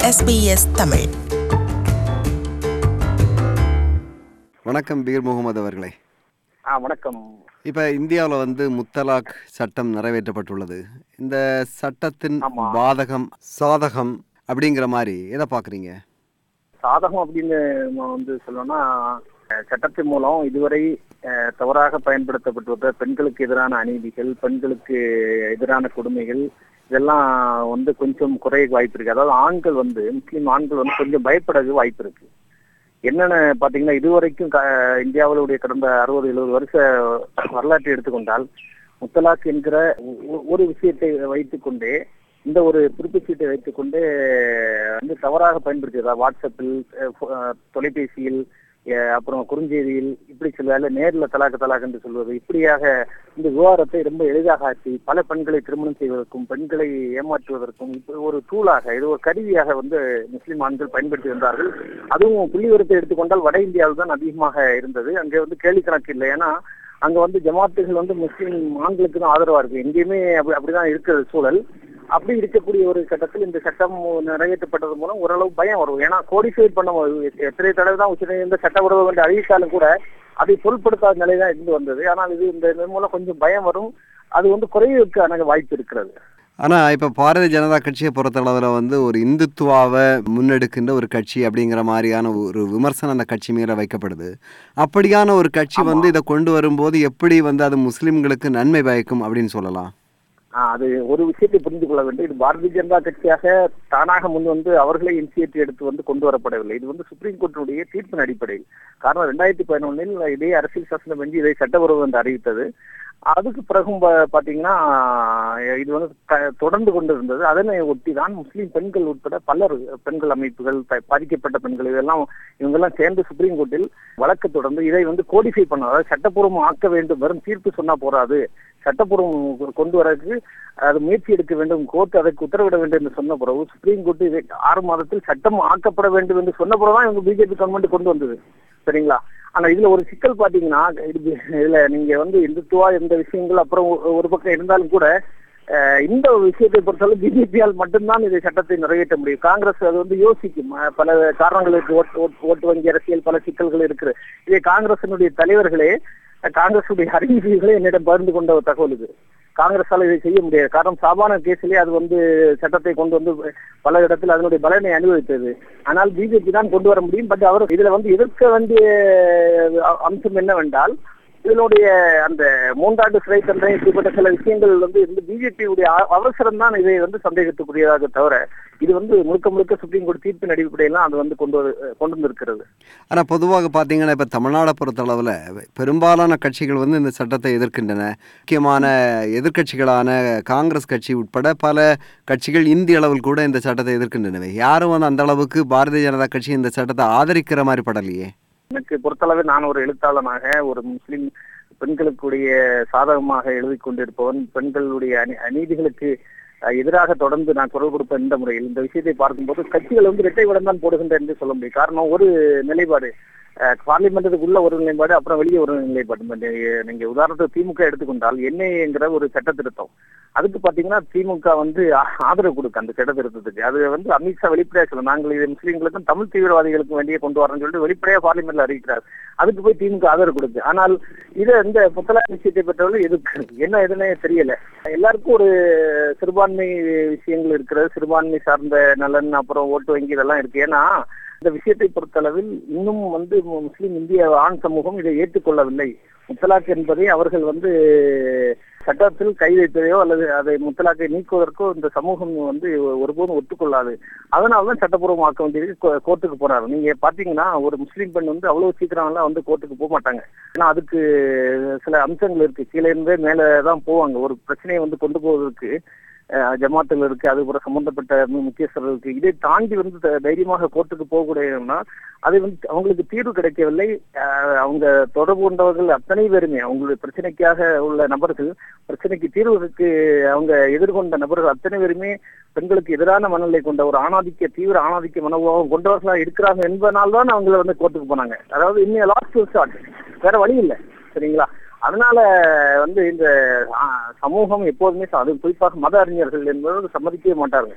SBS Tamil வணக்கம் beer Mohammed அவர்களே ஆ வணக்கம் இப்போ இந்தியாவில் வந்து முத்தலாக் சட்டம் நிறைவேற்றப்பட்டுள்ளது இந்த சட்டத்தின் ஆமா. பாதகம் சாதகம் அப்படிங்கிற மாதிரி எதை பார்க்குறீங்க சாதகம் அப்படின்னு நம்ம வந்து சொல்லணும்னா அஹ், சட்டத்தின் மூலம் இதுவரை அஹ், தவறாக பயன்படுத்தப்பட்டு வந்த பெண்களுக்கு எதிரான அநீதிகள் பெண்களுக்கு எதிரான கொடுமைகள் இதெல்லாம் வந்து கொஞ்சம் குறைய வாய்ப்பு இருக்கு அதாவது ஆண்கள் வந்து முஸ்லீம் ஆண்கள் வந்து கொஞ்சம் பயப்பட வாய்ப்பு இருக்கு என்னன்னு பாத்தீங்கன்னா இதுவரைக்கும் க- இந்தியாவுடைய கடந்த அறுபது எழுபது வருஷ வரலாற்றை எடுத்துக்கொண்டால் முத்தலாக் என்கிற ஒ- ஒரு விஷயத்தை வைத்துக்கொண்டே இந்த ஒரு துருப்புச்சீட்டை வைத்துக்கொண்டு வந்து தவறாக பயன்படுத்தியதா வாட்ஸ்அப்பில் அஹ், ஃபோ- அஹ், தொலைபேசியில் அஹ், அப்புறம் குறுஞ்செய்தியில் இப்படி சொல்லுவாங்க நேரில் தலாக்கு தலாக் என்று சொல்வது இப்படியாக இந்த விவகாரத்தை ரொம்ப எளிதாக ஆக்கி பல பெண்களை திருமணம் செய்வதற்கும் பெண்களை ஏமாற்றுவதற்கும் இப்படி ஒரு டூலாக இது ஒரு கருவியாக வந்து முஸ்லிம் ஆண்கள் பயன்படுத்தி வந்தார்கள் அதுவும் புள்ளிவரத்தை எடுத்துக்கொண்டால் வட இந்தியாவில் தான் அதிகமாக இருந்தது அங்கே வந்து கேள்வி கணக்கு இல்லை ஏன்னா அங்க வந்து ஜமாத்துகள் வந்து முஸ்லிம் ஆண்களுக்கு தான் ஆதரவா இருக்கு எங்கேயுமே அப்படி அப்படிதான் இருக்கிற சூழல் அப்படி இருக்கக்கூடிய ஒரு கட்டத்தில் இந்த சட்டம் நிறைவேற்றப்பட்டது மூலம் ஓரளவு பயம் வரும் ஏன்னா கோடிஃபைட் பண்ண முடியும். எத்தனை தடவை தான் உச்சநீதிமன்ற சட்டவிரோதம் என்று அறிவித்தாலும் கூட அதை பொருட்படுத்தாத நிலை தான் இருந்து வந்தது ஆனால் இது இந்த இதன் மூலம் கொஞ்சம் பயம் வரும் அது வந்து குறைவுக்கான வாய்ப்பு இருக்கிறது ஆனால் இப்போ பாரதிய ஜனதா கட்சியை பொறுத்தளவில் வந்து ஒரு இந்துத்துவாவை முன்னெடுக்கின்ற ஒரு கட்சி அப்படிங்கிற மாதிரியான ஒரு விமர்சனம் அந்த கட்சி மேலே வைக்கப்படுது அப்படியான ஒரு கட்சி வந்து இதை கொண்டு வரும்போது எப்படி வந்து அது முஸ்லிம்களுக்கு நன்மை பயக்கும் அப்படின்னு சொல்லலாம் ஆஹ் அது ஒரு விஷயத்தை புரிந்து கொள்ள வேண்டும் இது பாரதிய ஜனதா கட்சியாக தானாக முன் வந்து அவர்களே இனிஷியேட்டிவ் எடுத்து வந்து கொண்டு வரப்படவில்லை இது வந்து சுப்ரீம் கோர்ட்டினுடைய தீர்ப்பின் அடிப்படையில் காரணம் ரெண்டாயிரத்தி பதினொன்னில் இதே அரசியல் சாசன பெஞ்சு இதை சட்டவிரோதம் என்று அறிவித்தது அதுக்கு பிறகும் பா- பாத்தீங்கன்னா ஆஹ் இது வந்து க- தொடர்ந்து கொண்டு இருந்தது அதனை ஒட்டி தான் முஸ்லீம் பெண்கள் உட்பட பலர் பெண்கள் அமைப்புகள் ப- பாதிக்கப்பட்ட பெண்கள் இதெல்லாம் இவங்கெல்லாம் சேர்ந்து சுப்ரீம் கோர்ட்டில் வழக்கு தொடர்ந்து இதை வந்து கோடிஃபை பண்ண அதாவது சட்டப்பூர்வம் ஆக்க வேண்டும் வெறும் தீர்ப்பு சொன்னா போராது சட்டப்பூர்வம் கொண்டு வரதுக்கு அது முயற்சி எடுக்க வேண்டும் கோர்ட் அதற்கு உத்தரவிட வேண்டும் என்று சொன்ன பிறகு சுப்ரீம் கோர்ட் இதை ஆறு மாதத்தில் சட்டம் ஆக்கப்பட வேண்டும் என்று சொன்ன பிறகுதான் இவங்க பிஜேபி கவர்மெண்ட் கொண்டு வந்தது சரிங்களா ஆனா இதுல ஒரு சிக்கல் பாத்தீங்கன்னா இது இதுல நீங்க வந்து இந்துத்துவா எந்த விஷயங்கள் அப்புறம் ஒ- ஒரு பக்கம் இருந்தாலும் கூட அஹ், இந்த விஷயத்தை பொறுத்தவரை பிஜேபியால் மட்டும்தான் இதை சட்டத்தை நிறைவேற்ற முடியும் காங்கிரஸ் அது வந்து யோசிக்கும் அஹ், பல காரணங்களுக்கு ஓட்டு ஓட்டு- ஓட்டு வங்கி அரசியல் பல சிக்கல்கள் இருக்குது இதை காங்கிரசினுடைய தலைவர்களே அஹ், காங்கிரசுடைய அறிவிப்புகளே என்னிடம் பகிர்ந்து கொண்ட ஒரு தகவல் இது காங்கிரஸால இதை செய்ய முடியாது காரணம் சாபான கேஸிலே அது வந்து சட்டத்தை கொண்டு வந்து பல இடத்தில் அதனுடைய பலனை அனுபவித்தது ஆனால் பிஜேபி தான் கொண்டு வர முடியும் பட் அவர் இதுல வந்து எதிர்க்க வேண்டிய அ- அம்சம் என்னவென்றால் இதனுடைய அந்த மூன்றாண்டு சிறை தண்டனை இப்படிப்பட்ட சில விஷயங்கள் வந்து இந்த பிஜேபியுடைய அவசரம் தான் இதை வந்து சந்தேகத்துக்குரியதாக தவிர இது வந்து முழுக்க முழுக்க சுப்ரீம் கோர்ட் தீர்ப்பின் அடிப்படையெல்லாம் அது வந்து கொண்டு வரு- கொண்டு வந்திருக்கிறது ஆனால் பொதுவாக பார்த்தீங்கன்னா இப்போ தமிழ்நாடை பொறுத்தளவில் பெரும்பாலான கட்சிகள் வந்து இந்த சட்டத்தை எதிர்க்கின்றன முக்கியமான எதிர்க்கட்சிகளான காங்கிரஸ் கட்சி உட்பட பல கட்சிகள் இந்திய அளவில் கூட இந்த சட்டத்தை எதிர்க்கின்றனவே யாரும் வந்து அந்த அளவுக்கு பாரதிய ஜனதா கட்சி இந்த சட்டத்தை ஆதரிக்கிற மாதிரி படலையே எனக்கு பொறுத்தளவு நான் ஒரு எழுத்தாளனாக ஒரு முஸ்லிம் பெண்களுக்குடைய சாதகமாக எழுதி கொண்டிருப்பவன் பெண்களுடைய அநீ அநீதிகளுக்கு அஹ், எதிராக தொடர்ந்து நான் குரல் கொடுப்பேன் இந்த முறையில் இந்த விஷயத்தை பார்க்கும்போது கட்சிகள் வந்து இரட்டை விடம் தான் போடுகின்றன என்று சொல்ல முடியும் காரணம் ஒரு நிலைப்பாடு பார்லிமெண்ட்டுக்குள்ள ஒரு நிலைப்பாடு அப்புறம் வெளியே ஒரு நிலைப்பாடு இப்ப நீ- நீங்க உதாரணத்துக்கு திமுக எடுத்துக்கொண்டால் என்ஐஏங்கிற ஒரு சட்ட திருத்தம் அதுக்கு பாத்தீங்கன்னா திமுக வந்து ஆ- ஆதரவு கொடுக்க அந்த சட்ட திருத்தத்துக்கு அது வந்து அமித்ஷா வெளிப்படையா சொல்ல நாங்கள் இது முஸ்லீம்களுக்கும் தமிழ் தீவிரவாதிகளுக்கும் வேண்டிய கொண்டு வரணும்னு சொல்லிட்டு வெளிப்படையா பார்லிமெண்ட்ல அறிவிக்கிறார் அதுக்கு போய் திமுக ஆதரவு கொடுக்கு ஆனால் இதை இந்த முத்தலாக் விஷயத்தை பெற்றவர்கள் எதுக்கு என்ன எதுனே தெரியல எல்லாருக்கும் ஒரு சிறுபான்மை விஷயங்கள் இருக்கிறது சிறுபான்மை சார்ந்த நலன் அப்புறம் ஓட்டு வங்கி இதெல்லாம் இருக்கு ஏன்னா இந்த விஷயத்தை பொறுத்தளவில் இன்னும் வந்து மு- முஸ்லிம் இந்திய ஆண் சமூகம் இதை ஏற்றுக்கொள்ளவில்லை முத்தலாக் என்பதை அவர்கள் வந்து சட்டத்தில் கை வைப்பதையோ அல்லது அதை முத்தலாக்கை நீக்குவதற்கோ இந்த சமூகம் வந்து ஒருபோதும் ஒத்துக்கொள்ளாது அதனாலதான் சட்டப்பூர்வமாக்க வேண்டியது கோ- கோர்ட்டுக்கு போறாரு நீங்க பாத்தீங்கன்னா ஒரு முஸ்லீம் பெண் வந்து அவ்வளவு சீக்கிரம் எல்லாம் வந்து கோர்ட்டுக்கு போக மாட்டாங்க ஏன்னா அதுக்கு சில அம்சங்கள் இருக்கு கீழே இருந்தே மேல தான் போவாங்க ஒரு பிரச்சனையை வந்து கொண்டு போவதற்கு அஹ், ஜமாத்தில் இருக்கு அதுபோல சம்பந்தப்பட்ட மு- முக்கியஸ்தர்களுக்கு இதை தாண்டி வந்து த- தைரியமாக கோர்ட்டுக்கு போகக்கூடியதுன்னா அது வந்து அவங்களுக்கு தீர்வு கிடைக்கவில்லை அஹ், அவங்க தொடர்பு கொண்டவர்கள் அத்தனை பேருமே அவங்களுடைய பிரச்சனைக்காக உள்ள நபர்கள் பிரச்சனைக்கு தீர்வுக்கு அவங்க எதிர்கொண்ட நபர்கள் அத்தனை பேருமே பெண்களுக்கு எதிரான மனநிலை கொண்ட ஒரு ஆணாதிக்க தீவிர ஆணாதிக்க மனோபாவம் கொண்டவர்களா இருக்கிறாங்க என்பதனால தான் அவங்கள வந்து கோர்ட்டுக்கு போனாங்க அதாவது இன்னும் லாஸ்ட் ஷாட் வேற வழி இல்லை சரிங்களா அதனால வந்து இந்த ஆ, சமூகம் எப்போதுமே ச- அது குறிப்பாக மத அறிஞர்கள் என்பது சம்மதிக்கவே மாட்டார்கள்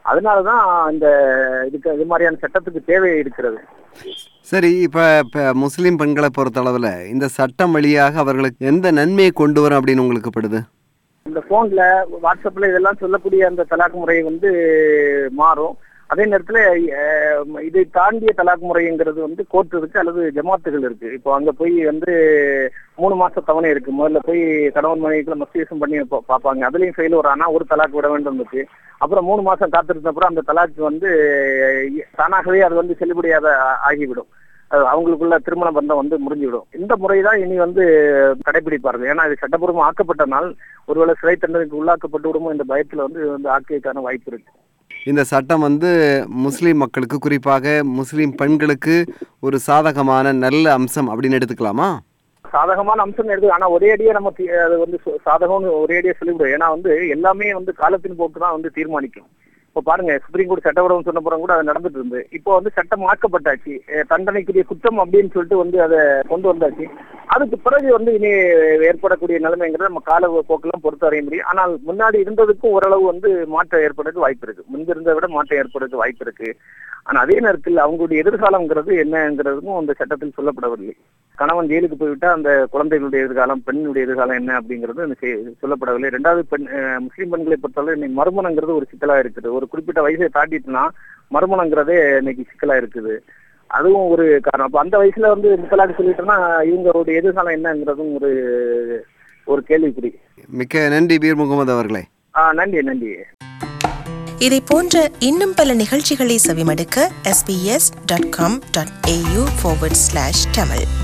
அதனாலதான் இந்த இதுக்கு இது மாதிரியான சட்டத்துக்கு தேவை இருக்கிறது சரி இப்போ இப்போ முஸ்லீம் பெண்களை பொறுத்தளவில் இந்த சட்டம் வழியாக அவர்களுக்கு எந்த நன்மையை கொண்டு வரும் அப்படின்னு உங்களுக்கு படுது இந்த போன்ல வாட்ஸ்அப்ல இதெல்லாம் சொல்லக்கூடிய அந்த தலாக் முறை வந்து மாறும் அதே நேரத்துல அஹ், இதை தாண்டிய தலாக் முறைங்கிறது வந்து கோர்ட் இருக்கு அல்லது ஜமாத்துகள் இருக்கு இப்போ அங்க போய் வந்து மூணு மாச தவணை இருக்கு முதல்ல போய் கணவன் மனைவிக்குள்ள மஸ்தியசம் பண்ணி பா- பார்ப்பாங்க அதுலயும் ஃபெயில் ஆனா ஒரு தலாக் விட வேண்டும் இருக்கு அப்புறம் மூணு மாசம் காத்திருந்த அப்புறம் அந்த தலாக் வந்து அஹ், தானாகவே அது வந்து செல்லுபடியாக ஆகிவிடும் அது அவங்களுக்குள்ள திருமண பந்தம் வந்து முடிஞ்சுவிடும் இந்த முறை தான் இனி வந்து கடைபிடிப்பார்கள் ஏன்னா இது சட்டப்பூர்வம் ஆக்கப்பட்ட நாள் ஒருவேளை சிறை தண்டனைக்கு உள்ளாக்கப்பட்டு விடுமோ இந்த பயத்துல வந்து இது வந்து ஆக்கியக்கான வாய்ப்பு இருக்கு இந்த சட்டம் வந்து முஸ்லீம் மக்களுக்கு குறிப்பாக முஸ்லீம் பெண்களுக்கு ஒரு சாதகமான நல்ல அம்சம் அப்படின்னு எடுத்துக்கலாமா சாதகமான அம்சம் இருக்கு ஆனா ஒரே அடியே நம்ம தி- அது வந்து சு- சாதகம்னு ஒரே அடியே சொல்லிவிடும் ஏன்னா வந்து எல்லாமே வந்து காலத்தின் போக்கு தான் வந்து தீர்மானிக்கும் இப்போ பாருங்க சுப்ரீம் கோர்ட் சட்டவிரோதம் சொன்ன பிறகு கூட அது நடந்துட்டு இருந்து இப்போ வந்து சட்டம் ஆக்கப்பட்டாச்சு அஹ் தண்டனைக்குரிய குற்றம் அப்படின்னு சொல்லிட்டு வந்து அதை கொண்டு வந்தாச்சு அதுக்கு பிறகு வந்து இனி ஏற்படக்கூடிய நிலைமைங்கிறத நம்ம கால போக்கெல்லாம் பொறுத்து அறிய முடியும் ஆனால் முன்னாடி இருந்ததுக்கும் ஓரளவு வந்து மாற்றம் ஏற்படுறதுக்கு வாய்ப்பு இருக்கு முன்பு இருந்ததை விட மாற்றம் ஏற்படுறதுக்கு வாய்ப்பு இருக்கு ஆனா அதே நேரத்தில் அவங்களுடைய எதிர்காலம்ங்கிறது என்னங்கிறதுக்கும் அந்த சட்டத்தில் சொல்லப்படவில்லை கணவன் ஜெயிலுக்கு போய்விட்டா அந்த குழந்தைகளுடைய எதிர்காலம் பெண்ணுடைய எதிர்காலம் என்ன அப்படிங்கிறது அந்த செ- சொல்லப்படவில்லை ரெண்டாவது பெண் அஹ் முஸ்லீம் பெண்களை பொறுத்தவரை இன்னைக்கு மறுமணங்கிறது ஒரு சிக்கலா இருக்குது ஒரு குறிப்பிட்ட வயசை தாண்டிட்டுனா மறுமணங்கிறதே இன்னைக்கு சிக்கலா இருக்குது அதுவும் ஒரு காரணம் அப்ப அந்த வயசுல வந்து முத்தலாக்கு சொல்லிட்டோம்னா இவங்களுடைய எதிர்காலம் என்னங்கிறதும் ஒரு ஒரு கேள்விக்குறி மிக்க நன்றி பீர் முகமது அவர்களே ஆஹ் நன்றி நன்றி இதை போன்ற இன்னும் பல நிகழ்ச்சிகளை செவிமடுக்க sbs.com.au forward slash tamil